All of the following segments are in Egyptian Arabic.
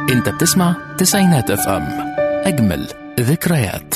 انت بتسمع تسعينات اف ام اجمل ذكريات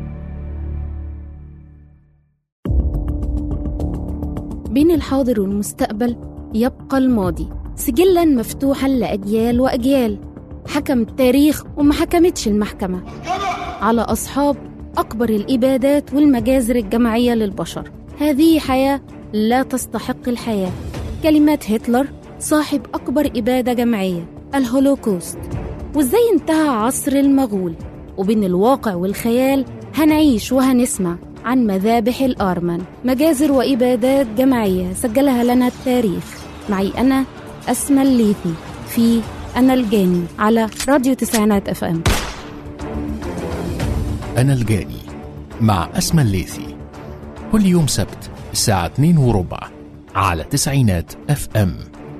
بين الحاضر والمستقبل يبقى الماضي سجلا مفتوحا لأجيال وأجيال حكم التاريخ وما حكمتش المحكمة على أصحاب أكبر الإبادات والمجازر الجماعية للبشر هذه حياة لا تستحق الحياة كلمات هتلر صاحب أكبر إبادة جماعية الهولوكوست وإزاي انتهى عصر المغول وبين الواقع والخيال هنعيش وهنسمع عن مذابح الآرمن مجازر وإبادات جماعية سجلها لنا التاريخ معي أنا أسمى الليثي في أنا الجاني على راديو تسعينات أف أم أنا الجاني مع أسمى الليثي كل يوم سبت الساعة 2 وربع على تسعينات اف ام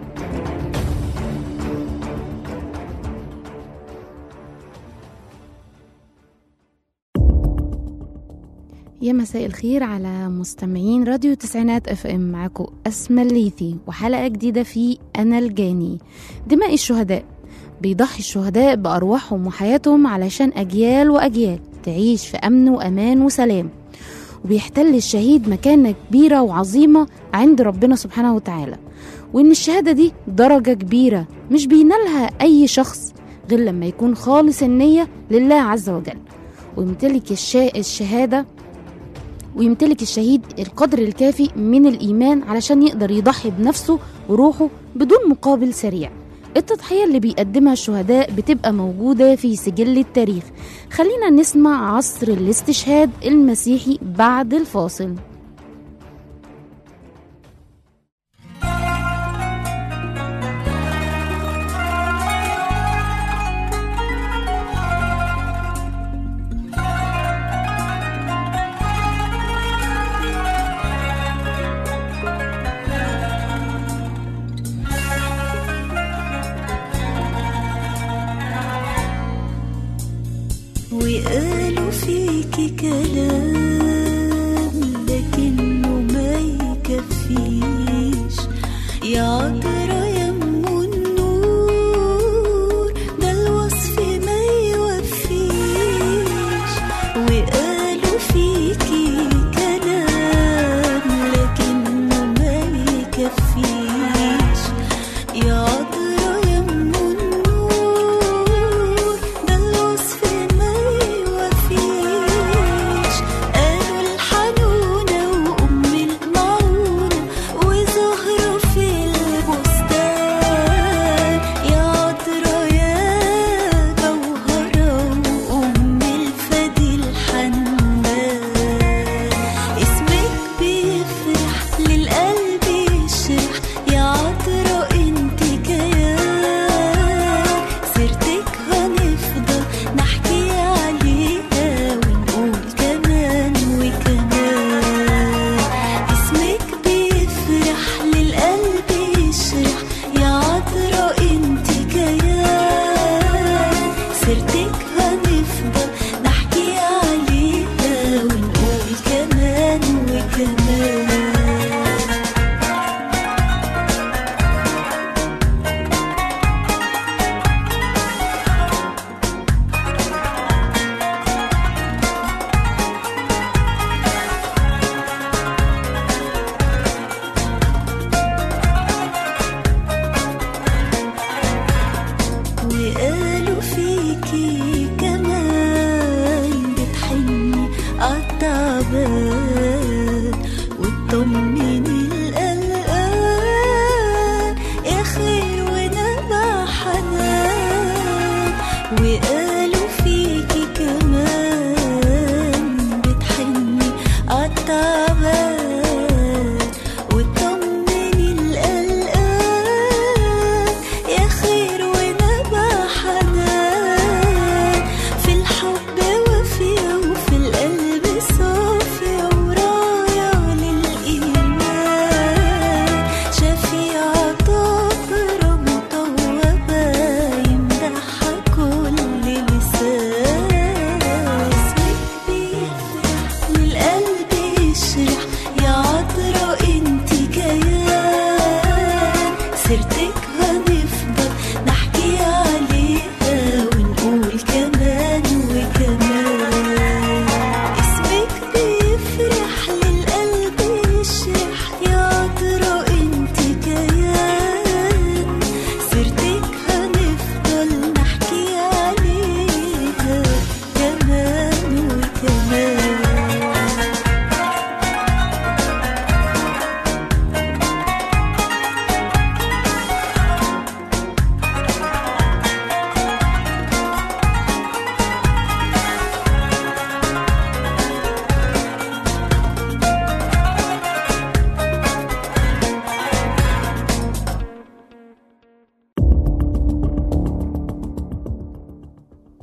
يا مساء الخير على مستمعين راديو تسعينات اف ام معاكم أسمى الليثي وحلقة جديدة في أنا الجاني دماء الشهداء بيضحي الشهداء بأرواحهم وحياتهم علشان أجيال وأجيال تعيش في أمن وأمان وسلام وبيحتل الشهيد مكانة كبيرة وعظيمة عند ربنا سبحانه وتعالى وإن الشهادة دي درجة كبيرة مش بينالها أي شخص غير لما يكون خالص النية لله عز وجل ويمتلك الشا... الشهادة ويمتلك الشهيد القدر الكافي من الإيمان علشان يقدر يضحي بنفسه وروحه بدون مقابل سريع التضحية اللي بيقدمها الشهداء بتبقى موجودة في سجل التاريخ خلينا نسمع عصر الاستشهاد المسيحي بعد الفاصل وقالوا فيكي كلام لكنه ما يكفيش يا عطرة يا ام النور ده الوصف ما يوفيش وقالوا فيكي كلام لكنه ما يكفيش يا عطرة يا ام النور ده الوصف ما يوفيش قالوا الحنونة وأم المعونة وزهرة في البستان يا عطرة يا جوهرة وأم الفدي الحنان اسمك بيفرح للقلب يشرح يا عطرة انت كيان سيرتك هنفضل نحكي عليها ونقول كمان وكمان اسمك بيفرح للقلب يشرح يا عطرة انت كيان سيرتك هنفضل نحكي عليها ونقول كمان وكمان وقالوا فيكي كمان بتحني عالتعبان وتطمني القلقان يا خير ونبع حنان وقالوا فيكي كمان بتحني عالتعبان وتطمني القلقان يا خير ونبع حنان في الحب وفية وفي القلب صافية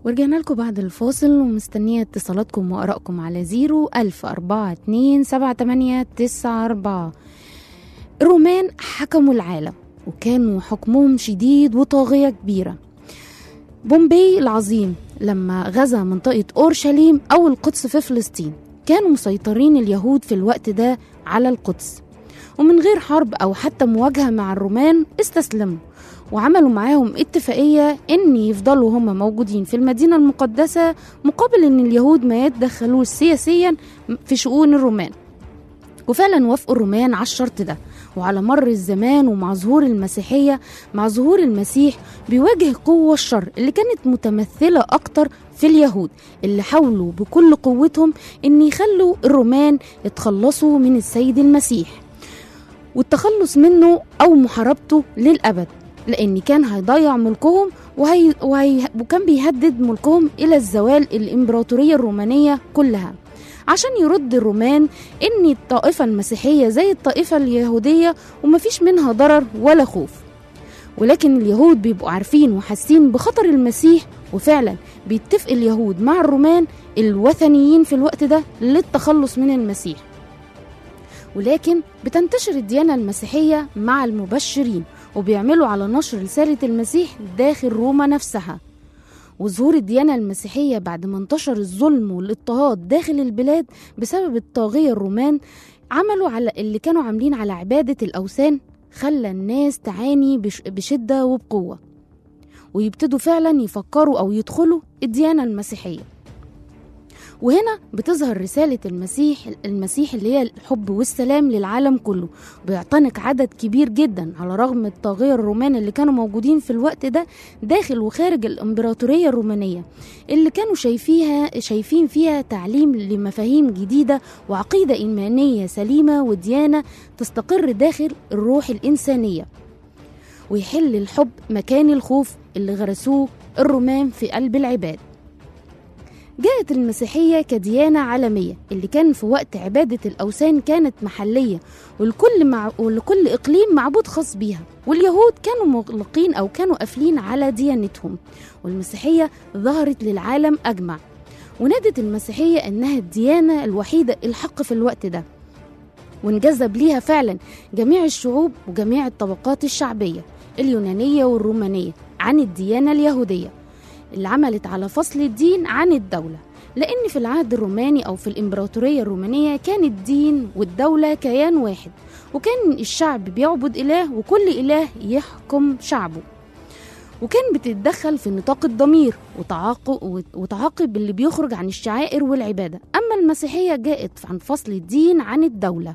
ورجعنا لكم بعد الفاصل ومستنية اتصالاتكم وآرائكم على زيرو ألف أربعة اتنين سبعة تمانية تسعة أربعة الرومان حكموا العالم وكانوا حكمهم شديد وطاغية كبيرة بومبي العظيم لما غزا منطقة أورشليم أو القدس في فلسطين كانوا مسيطرين اليهود في الوقت ده على القدس ومن غير حرب أو حتى مواجهة مع الرومان استسلموا وعملوا معاهم اتفاقية إن يفضلوا هم موجودين في المدينة المقدسة مقابل إن اليهود ما يتدخلوش سياسيا في شؤون الرومان وفعلا وافقوا الرومان على الشرط ده وعلى مر الزمان ومع ظهور المسيحية مع ظهور المسيح بيواجه قوة الشر اللي كانت متمثلة أكتر في اليهود اللي حاولوا بكل قوتهم إن يخلوا الرومان يتخلصوا من السيد المسيح والتخلص منه أو محاربته للأبد لأن كان هيضيع ملكهم وهي وهي وكان بيهدد ملكهم إلى الزوال الإمبراطورية الرومانية كلها عشان يرد الرومان إن الطائفة المسيحية زي الطائفة اليهودية ومفيش منها ضرر ولا خوف ولكن اليهود بيبقوا عارفين وحاسين بخطر المسيح وفعلا بيتفق اليهود مع الرومان الوثنيين في الوقت ده للتخلص من المسيح ولكن بتنتشر الديانة المسيحية مع المبشرين وبيعملوا على نشر رسالة المسيح داخل روما نفسها وظهور الديانة المسيحية بعد ما انتشر الظلم والاضطهاد داخل البلاد بسبب الطاغية الرومان عملوا على اللي كانوا عاملين على عبادة الأوثان خلى الناس تعاني بش- بشدة وبقوة ويبتدوا فعلا يفكروا أو يدخلوا الديانة المسيحية وهنا بتظهر رسالة المسيح المسيح اللي هي الحب والسلام للعالم كله بيعتنق عدد كبير جدا على رغم الطاغية الرومان اللي كانوا موجودين في الوقت ده داخل وخارج الإمبراطورية الرومانية اللي كانوا شايفيها شايفين فيها تعليم لمفاهيم جديدة وعقيدة إيمانية سليمة وديانة تستقر داخل الروح الإنسانية ويحل الحب مكان الخوف اللي غرسوه الرومان في قلب العباد جاءت المسيحية كديانة عالمية اللي كان في وقت عبادة الأوثان كانت محلية ولكل, مع... ولكل إقليم معبود خاص بيها واليهود كانوا مغلقين أو كانوا قافلين على ديانتهم والمسيحية ظهرت للعالم أجمع ونادت المسيحية إنها الديانة الوحيدة الحق في الوقت ده وانجذب ليها فعلا جميع الشعوب وجميع الطبقات الشعبية اليونانية والرومانية عن الديانة اليهودية اللي عملت على فصل الدين عن الدولة لأن في العهد الروماني أو في الإمبراطورية الرومانية كان الدين والدولة كيان واحد وكان الشعب بيعبد إله وكل إله يحكم شعبه وكان بتتدخل في نطاق الضمير وتعاقب, وتعاقب اللي بيخرج عن الشعائر والعبادة أما المسيحية جاءت عن فصل الدين عن الدولة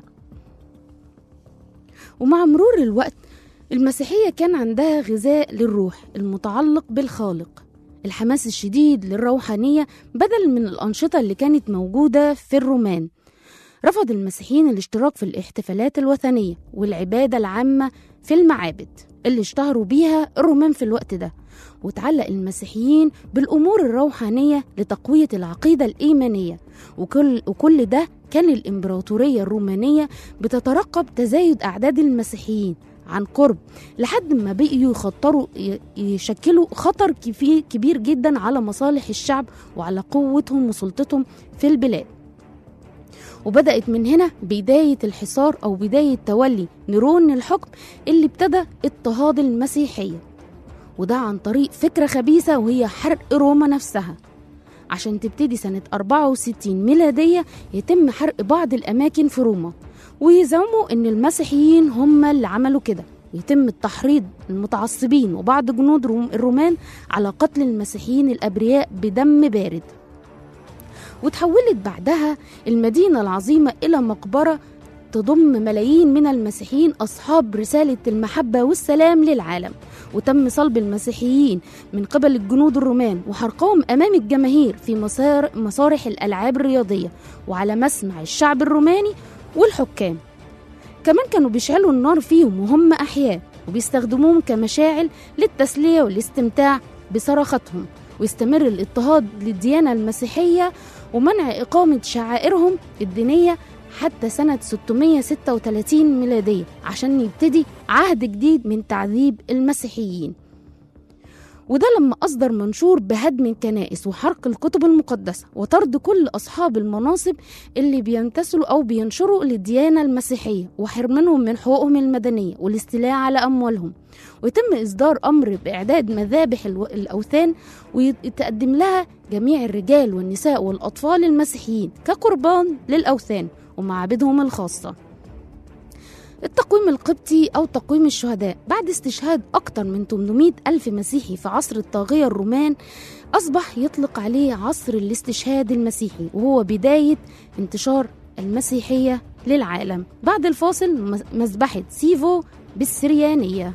ومع مرور الوقت المسيحية كان عندها غذاء للروح المتعلق بالخالق الحماس الشديد للروحانية بدل من الأنشطة اللي كانت موجودة في الرومان رفض المسيحيين الاشتراك في الاحتفالات الوثنية والعبادة العامة في المعابد اللي اشتهروا بيها الرومان في الوقت ده وتعلق المسيحيين بالأمور الروحانية لتقوية العقيدة الإيمانية وكل, وكل ده كان الإمبراطورية الرومانية بتترقب تزايد أعداد المسيحيين عن قرب لحد ما بقيوا يخطروا يشكلوا خطر كبير جدا على مصالح الشعب وعلى قوتهم وسلطتهم في البلاد وبدأت من هنا بداية الحصار أو بداية تولي نيرون الحكم اللي ابتدى اضطهاد المسيحية وده عن طريق فكرة خبيثة وهي حرق روما نفسها عشان تبتدي سنة 64 ميلادية يتم حرق بعض الأماكن في روما ويزعموا ان المسيحيين هم اللي عملوا كده ويتم التحريض المتعصبين وبعض جنود الرومان على قتل المسيحيين الابرياء بدم بارد وتحولت بعدها المدينه العظيمه الى مقبره تضم ملايين من المسيحيين اصحاب رساله المحبه والسلام للعالم وتم صلب المسيحيين من قبل الجنود الرومان وحرقهم امام الجماهير في مسار مسارح الالعاب الرياضيه وعلى مسمع الشعب الروماني والحكام كمان كانوا بيشعلوا النار فيهم وهم أحياء وبيستخدموهم كمشاعل للتسلية والاستمتاع بصرختهم ويستمر الاضطهاد للديانة المسيحية ومنع إقامة شعائرهم الدينية حتى سنة 636 ميلادية عشان يبتدي عهد جديد من تعذيب المسيحيين وده لما أصدر منشور بهدم الكنائس وحرق الكتب المقدسة وطرد كل أصحاب المناصب اللي بينتسلوا أو بينشروا للديانة المسيحية وحرمانهم من حقوقهم المدنية والاستيلاء على أموالهم ويتم إصدار أمر بإعداد مذابح الو- الأوثان ويتقدم لها جميع الرجال والنساء والأطفال المسيحيين كقربان للأوثان ومعابدهم الخاصة التقويم القبطي أو تقويم الشهداء بعد استشهاد أكثر من 800 ألف مسيحي في عصر الطاغية الرومان أصبح يطلق عليه عصر الاستشهاد المسيحي وهو بداية انتشار المسيحية للعالم بعد الفاصل مز- مذبحة سيفو بالسريانية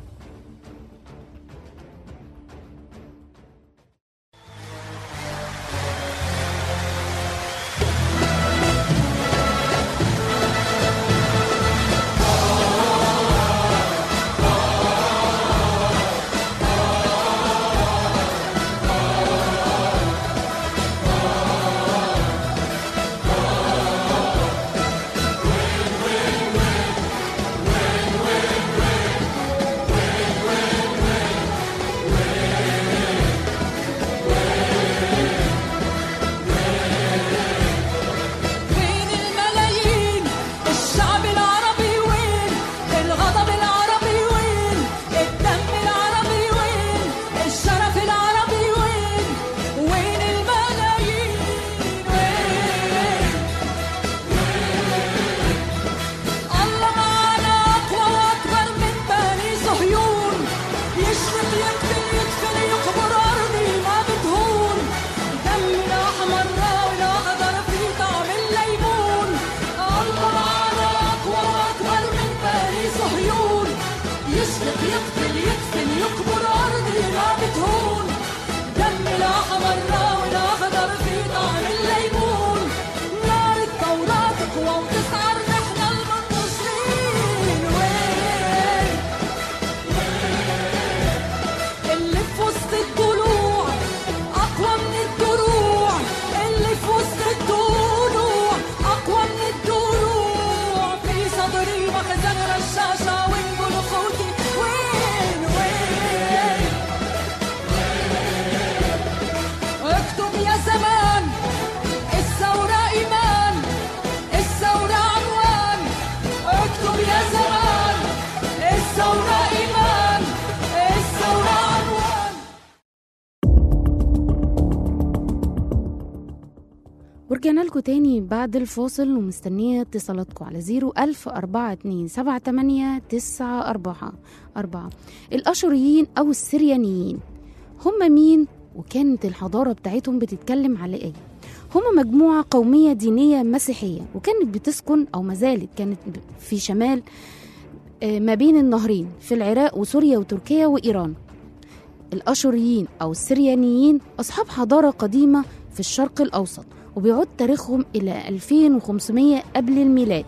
فين الملايين الشعب العربي وين الغضب العربي وين الدم العربي وين الشرف العربي وين وين الملايين وين الله معنا أقوى وأكبر من بني صهيون يشرق يقتل يدفن يقبر أرضي ما بتهون دمنا أحمر راوي أخضر في طعم الليمون الله معنا أقوى وأكبر من بني صهيون يشرق يقتل يدفن يقبر أرضي ما بتهون دم الأحمر راوي أخضر في طعم الليمون نار التوراة تقوى وتسعر نحن المنتصرين وين اللي في وسط الضلوع أقوى من الدروع اللي في وسط الضلوع أقوى من الدروع في صدري مخزن رشاشة وانبل خوتي وين وين اكتب يا زمان الثورة إيمان الثورة عنوان اكتب يا زمان الثورة إيمان الثورة عنوان ورجعنا لكم تاني بعد الفاصل ومستنية اتصالاتكم على زيرو ألف أربعة اتنين سبعة تمانية تسعة أربعة أربعة الأشوريين أو السريانيين هم مين وكانت الحضارة بتاعتهم بتتكلم على إيه هم مجموعة قومية دينية مسيحية وكانت بتسكن أو ما زالت كانت في شمال آه، ما بين النهرين في العراق وسوريا وتركيا وإيران الأشوريين أو السريانيين أصحاب حضارة قديمة في الشرق الأوسط وبيعود تاريخهم إلى 2500 قبل الميلاد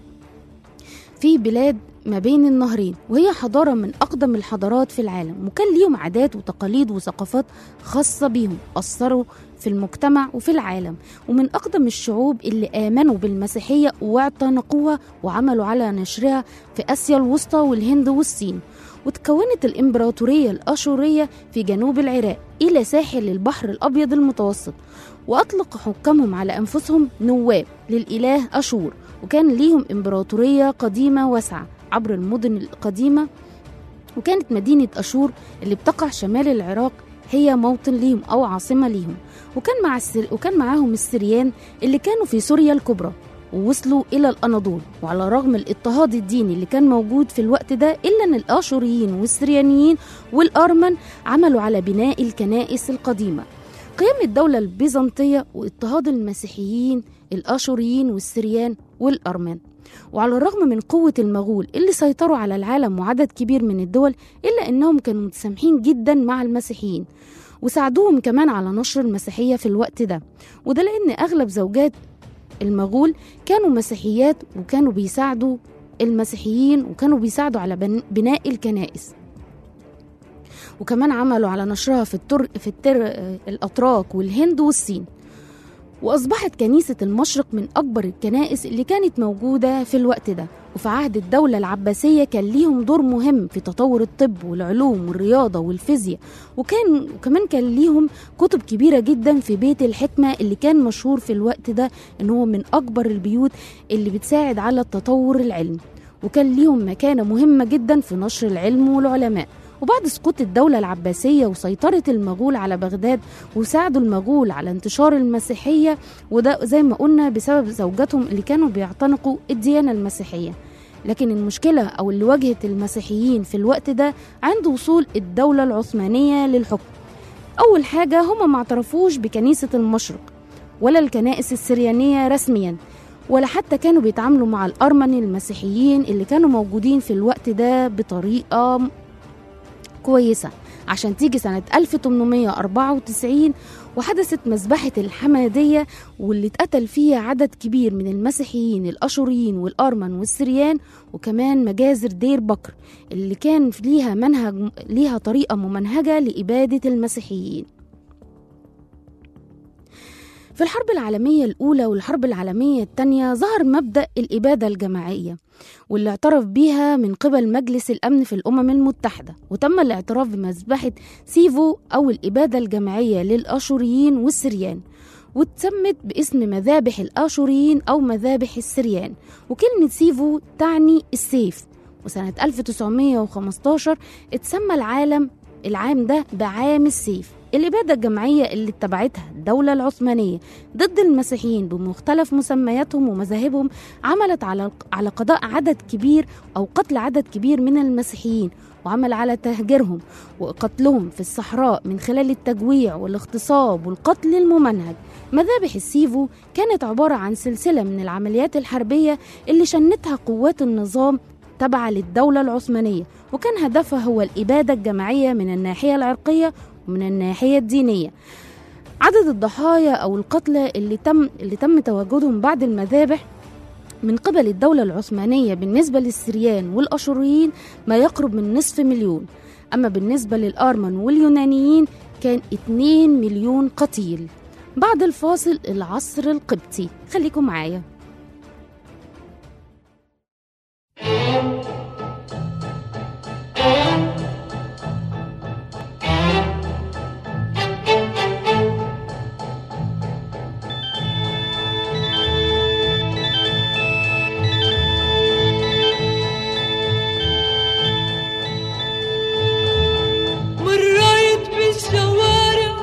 في بلاد ما بين النهرين وهي حضارة من أقدم الحضارات في العالم وكان ليهم عادات وتقاليد وثقافات خاصة بيهم أثروا في المجتمع وفي العالم ومن أقدم الشعوب اللي آمنوا بالمسيحية واعتنقوها وعملوا على نشرها في آسيا الوسطى والهند والصين وتكونت الإمبراطورية الأشورية في جنوب العراق إلى ساحل البحر الأبيض المتوسط وأطلق حكامهم على أنفسهم نواب للإله أشور وكان ليهم إمبراطورية قديمة واسعة عبر المدن القديمة وكانت مدينة أشور اللي بتقع شمال العراق هي موطن ليهم أو عاصمة ليهم وكان مع السر... وكان معاهم السريان اللي كانوا في سوريا الكبرى ووصلوا إلى الأناضول وعلى رغم الاضطهاد الديني اللي كان موجود في الوقت ده إلا أن الآشوريين والسريانيين والأرمن عملوا على بناء الكنائس القديمة قيام الدولة البيزنطية واضطهاد المسيحيين الآشوريين والسريان والأرمن وعلى الرغم من قوة المغول اللي سيطروا على العالم وعدد كبير من الدول إلا أنهم كانوا متسامحين جدا مع المسيحيين وساعدوهم كمان على نشر المسيحية في الوقت ده وده لأن أغلب زوجات المغول كانوا مسيحيات وكانوا بيساعدوا المسيحيين وكانوا بيساعدوا على بن- بناء الكنائس وكمان عملوا على نشرها في التر في التر الأتراك والهند والصين وأصبحت كنيسة المشرق من أكبر الكنائس اللي كانت موجودة في الوقت ده وفي عهد الدولة العباسية كان ليهم دور مهم في تطور الطب والعلوم والرياضة والفيزياء وكان وكمان كان ليهم كتب كبيرة جدا في بيت الحكمة اللي كان مشهور في الوقت ده إن هو من أكبر البيوت اللي بتساعد على التطور العلمي وكان ليهم مكانة مهمة جدا في نشر العلم والعلماء وبعد سقوط الدولة العباسية وسيطرة المغول على بغداد وساعدوا المغول على انتشار المسيحية وده زي ما قلنا بسبب زوجاتهم اللي كانوا بيعتنقوا الديانة المسيحية لكن المشكلة أو اللي واجهت المسيحيين في الوقت ده عند وصول الدولة العثمانية للحكم أول حاجة هم ما اعترفوش بكنيسة المشرق ولا الكنائس السريانية رسميا ولا حتى كانوا بيتعاملوا مع الأرمن المسيحيين اللي كانوا موجودين في الوقت ده بطريقة كويسة عشان تيجي سنة 1894 وحدثت مذبحة الحمادية واللي اتقتل فيها عدد كبير من المسيحيين الأشوريين والأرمن والسريان وكمان مجازر دير بكر اللي كان ليها منهج ليها طريقة ممنهجة لإبادة المسيحيين في الحرب العالمية الأولى والحرب العالمية الثانية ظهر مبدأ الإبادة الجماعية واللي اعترف بيها من قبل مجلس الأمن في الأمم المتحدة وتم الاعتراف بمذبحة سيفو أو الإبادة الجماعية للأشوريين والسريان واتسمت باسم مذابح الآشوريين أو مذابح السريان وكلمة سيفو تعني السيف وسنة 1915 اتسمى العالم العام ده بعام السيف الإبادة الجماعية اللي اتبعتها الدولة العثمانية ضد المسيحيين بمختلف مسمياتهم ومذاهبهم عملت على على قضاء عدد كبير أو قتل عدد كبير من المسيحيين وعمل على تهجيرهم وقتلهم في الصحراء من خلال التجويع والاغتصاب والقتل الممنهج مذابح السيفو كانت عبارة عن سلسلة من العمليات الحربية اللي شنتها قوات النظام تابعة للدولة العثمانية وكان هدفها هو الإبادة الجماعية من الناحية العرقية ومن الناحية الدينية عدد الضحايا أو القتلى اللي تم اللي تم تواجدهم بعد المذابح من قبل الدولة العثمانية بالنسبة للسريان والأشوريين ما يقرب من نصف مليون أما بالنسبة للأرمن واليونانيين كان 2 مليون قتيل بعد الفاصل العصر القبطي خليكم معايا مريت بالشوارع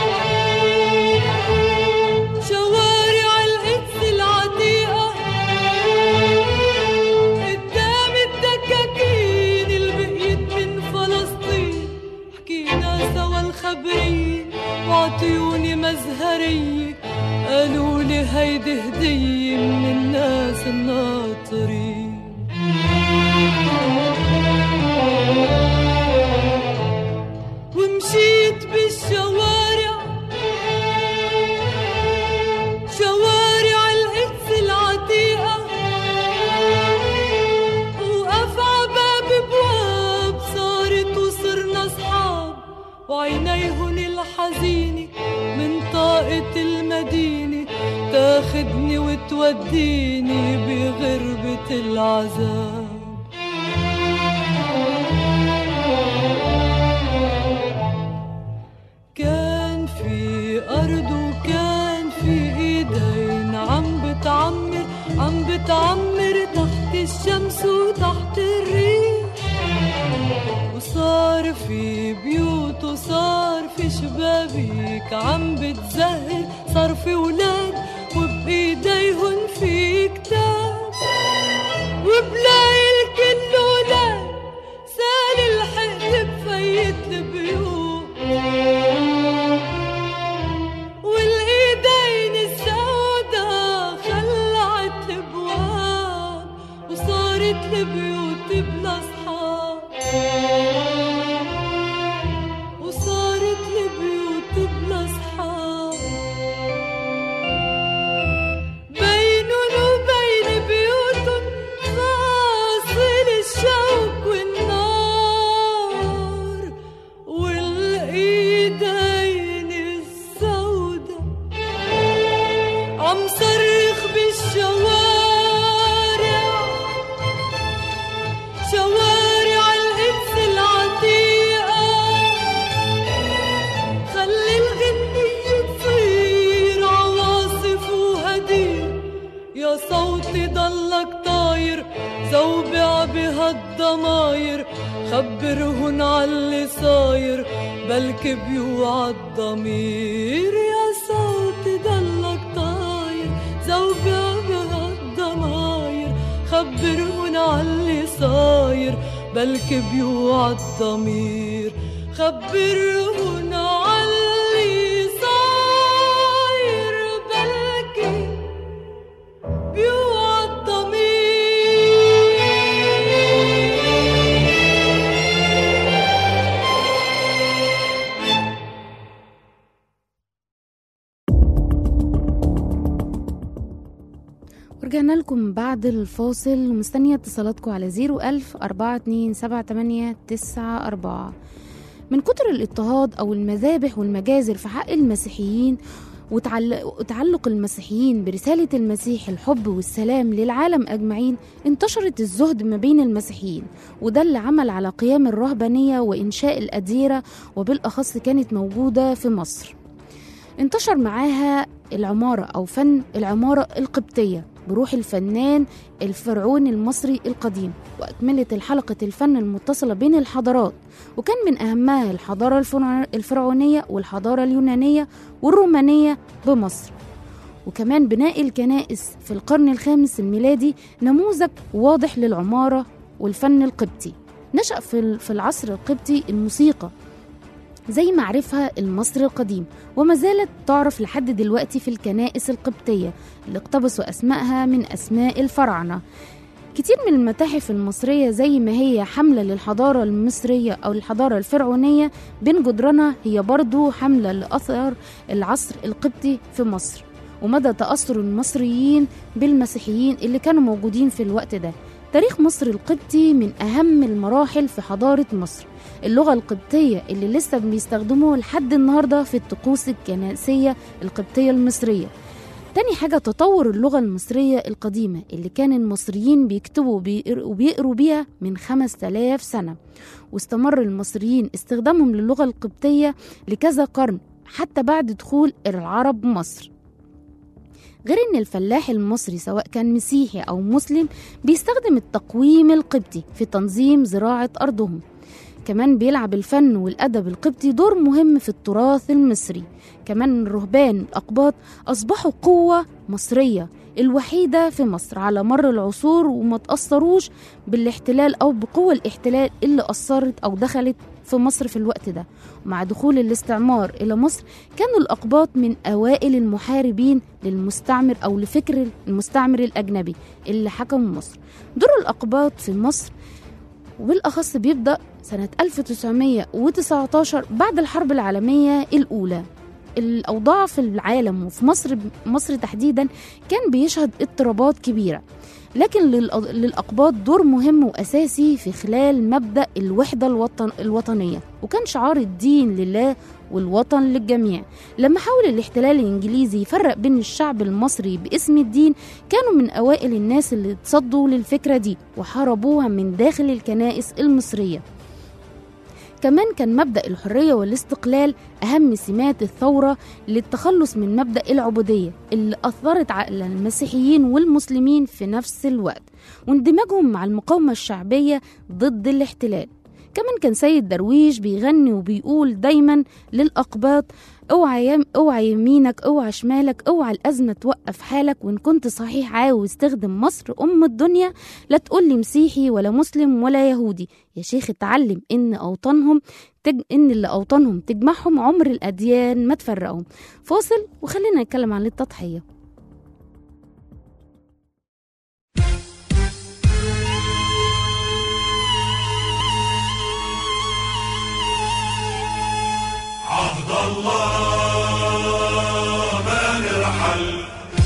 شوارع القدس العتيقة قدام الدكاكين اللي بقيت من فلسطين حكينا سوا الخبرية وعطيوني مزهرية قالوا لي هيدي هدية من الناس الناطرين ومشيت بالشوارع شوارع القدس العتيقة وقف عباب بواب صارت وصرنا صحاب وعينيهن الحزينة من طاقة المدينة تاخدني وتوديني بغربة العذاب كان في أرض وكان في إيدين عم بتعمر عم بتعمر تحت الشمس وتحت الريح وصار في بيوت وصار في شبابيك عم بتزهر صار في ولاد وبإيديهن في كتاب وبلاقي الكل ولاد سال الحقد بفيت البيوت والايدين السودا خلعت الابواب وصارت البيوت بلا اصحاب وصارت البيوت بلا اصحاب بينن خبرهن عاللي صاير بلكي بيوعى الضمير يا صوتي ضلك طاير زوبة بهالضماير خبرهن عاللي صاير بلكي بيوعى الضمير خبرهن عاللي صاير بلكي بيوعى الضمير ورجعنا لكم بعد الفاصل ومستنية اتصالاتكم على 01000 427 من كتر الاضطهاد أو المذابح والمجازر في حق المسيحيين وتعلق وتعلق المسيحيين برسالة المسيح الحب والسلام للعالم أجمعين انتشرت الزهد ما بين المسيحيين وده اللي عمل على قيام الرهبانية وإنشاء الأديرة وبالأخص كانت موجودة في مصر انتشر معاها العمارة أو فن العمارة القبطية بروح الفنان الفرعوني المصري القديم وأكملت الحلقة الفن المتصلة بين الحضارات وكان من أهمها الحضارة الفرع- الفرعونية والحضارة اليونانية والرومانية بمصر وكمان بناء الكنائس في القرن الخامس الميلادي نموذج واضح للعمارة والفن القبطي نشأ في ال- في العصر القبطي الموسيقى زي ما عرفها المصري القديم وما زالت تعرف لحد دلوقتي في الكنائس القبطية اللي اقتبسوا أسمائها من أسماء الفراعنة كتير من المتاحف المصرية زي ما هي حملة للحضارة المصرية أو الحضارة الفرعونية بين جدرانها هي برضو حملة لأثر العصر القبطي في مصر ومدى تأثر المصريين بالمسيحيين اللي كانوا موجودين في الوقت ده تاريخ مصر القبطي من أهم المراحل في حضارة مصر اللغة القبطية اللي لسه بيستخدموها لحد النهاردة في الطقوس الكنسية القبطية المصرية تاني حاجة تطور اللغة المصرية القديمة اللي كان المصريين بيكتبوا وبيقر- وبيقروا بيها من 5000 سنة واستمر المصريين استخدامهم للغة القبطية لكذا قرن حتى بعد دخول العرب مصر غير ان الفلاح المصري سواء كان مسيحي او مسلم بيستخدم التقويم القبطي في تنظيم زراعة ارضهم كمان بيلعب الفن والأدب القبطي دور مهم في التراث المصري كمان الرهبان الأقباط أصبحوا قوة مصرية الوحيدة في مصر على مر العصور وما تأثروش بالاحتلال أو بقوة الاحتلال اللي أثرت أو دخلت في مصر في الوقت ده ومع دخول الاستعمار إلى مصر كانوا الأقباط من أوائل المحاربين للمستعمر أو لفكر المستعمر الأجنبي اللي حكم مصر دور الأقباط في مصر وبالأخص بيبدأ سنة 1919 بعد الحرب العالمية الأولى الأوضاع في العالم وفي مصر مصر تحديدا كان بيشهد اضطرابات كبيرة لكن للأ- للأقباط دور مهم وأساسي في خلال مبدأ الوحدة الوطن الوطنية وكان شعار الدين لله والوطن للجميع لما حاول الاحتلال الإنجليزي يفرق بين الشعب المصري باسم الدين كانوا من أوائل الناس اللي اتصدوا للفكرة دي وحاربوها من داخل الكنائس المصرية كمان كان مبدأ الحرية والاستقلال أهم سمات الثورة للتخلص من مبدأ العبودية اللي أثرت على المسيحيين والمسلمين في نفس الوقت واندماجهم مع المقاومة الشعبية ضد الاحتلال كمان كان سيد درويش بيغني وبيقول دايما للأقباط اوعى يم اوعى يمينك اوعى شمالك اوعى الأزمة توقف حالك وإن كنت صحيح عاوز تخدم مصر أم الدنيا لا تقولي مسيحي ولا مسلم ولا يهودي يا شيخ اتعلم إن أوطانهم تج... إن اللي أوطانهم تجمعهم عمر الأديان ما تفرقهم فاصل وخلينا نتكلم عن التضحية عهد الله ما نرحل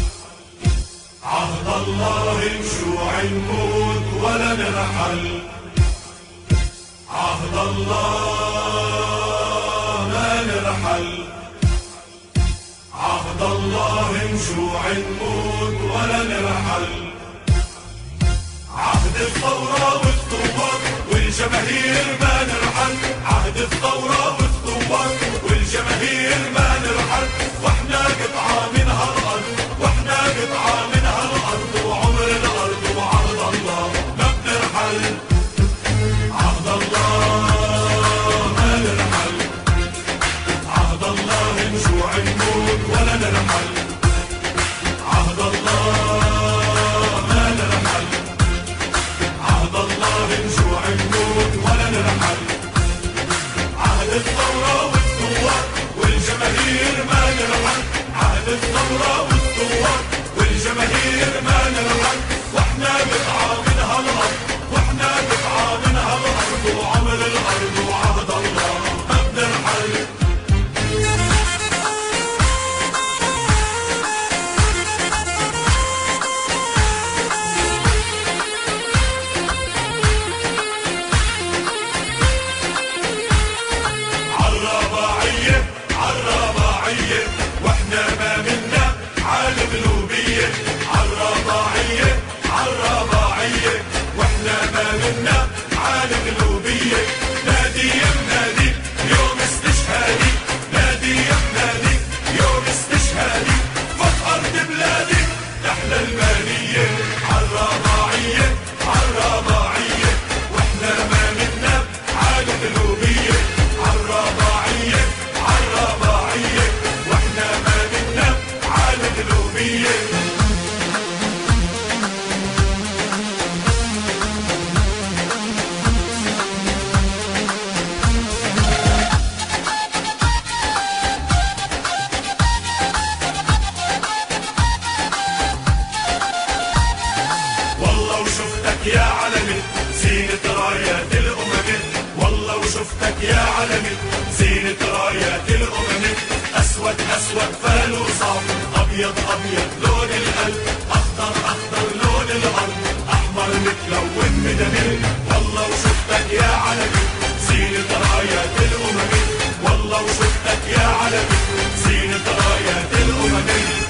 عهد الله نشوع نموت ولا نرحل عهد الله ما نرحل عهد الله نشوع نموت ولا نرحل عهد الثورة والثوار والجماهير ما نرحل عهد الثورة والثوار والجماهير ما نرحل واحنا قطعة من هالأرض واحنا قطعة من هالأرض وعمر الأرض وعهد الله ما بنرحل عهد الله عهد الثورة والثوار والجماهير ما نرحل عهد الثورة والثوار والجماهير ما نرحل واحنا قطعة من هالأرض واحنا قطعة من هالأرض وعمر الأرض وعهد الله ما بنرحل عالرباعية عالرباعية واحنا ما منا عالقلوبية عالرباعية عالرباعية واحنا ما منا عالقلوبية نادي يا منادي يوم استشهادي نادي يا منادي يوم استشهادي فخرت بلادي نحن المالية عالرباعية عالرباعية واحنا ما منا عالقلوبية عالرباعية عالرباعية واحنا ما منا عالقلوبية والله وشفتك يا علمي زينة رايات الأمم والله وشفتك يا علمي زينة رايات الأمم أسود أسود فانوصة أبيض أبيض لون القلب أخضر أخضر لون الأرض أحمر متلون بدمي والله وشفتك يا علمي زينة رايات الأمم والله وشفتك يا علمي زينة رايات الأمم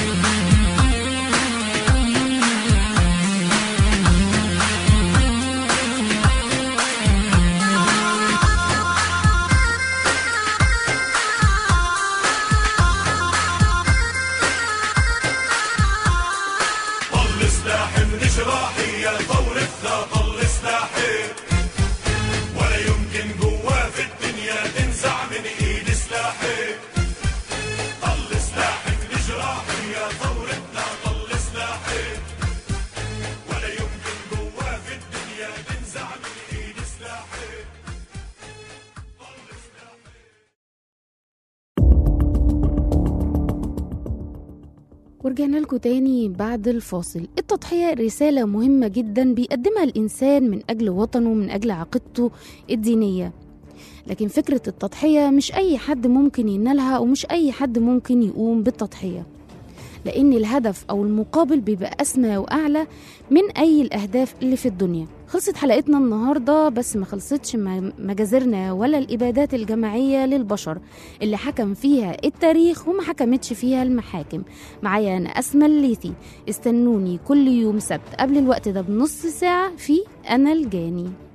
طل سلاحي من جراحي يا ثورتنا طل سلاحي ولا يمكن قوة في الدنيا تنزع من ايد سلاحي طل سلاحي من جراحي يا ثورتنا طل سلاحي ولا يمكن قوة في الدنيا تنزع من ايد سلاحي طل سلاحي ورجعنا لكم تاني بعد الفاصل التضحية رسالة مهمة جدا بيقدمها الإنسان من أجل وطنه من أجل عقيدته الدينية لكن فكرة التضحية مش أي حد ممكن ينالها ومش أي حد ممكن يقوم بالتضحية لأن الهدف أو المقابل بيبقى أسمى وأعلى من أي الأهداف اللي في الدنيا خلصت حلقتنا النهاردة بس ما خلصتش م- مجازرنا ولا الإبادات الجماعية للبشر اللي حكم فيها التاريخ وما حكمتش فيها المحاكم معايا أنا أسمى الليثي استنوني كل يوم سبت قبل الوقت ده بنص ساعة في أنا الجاني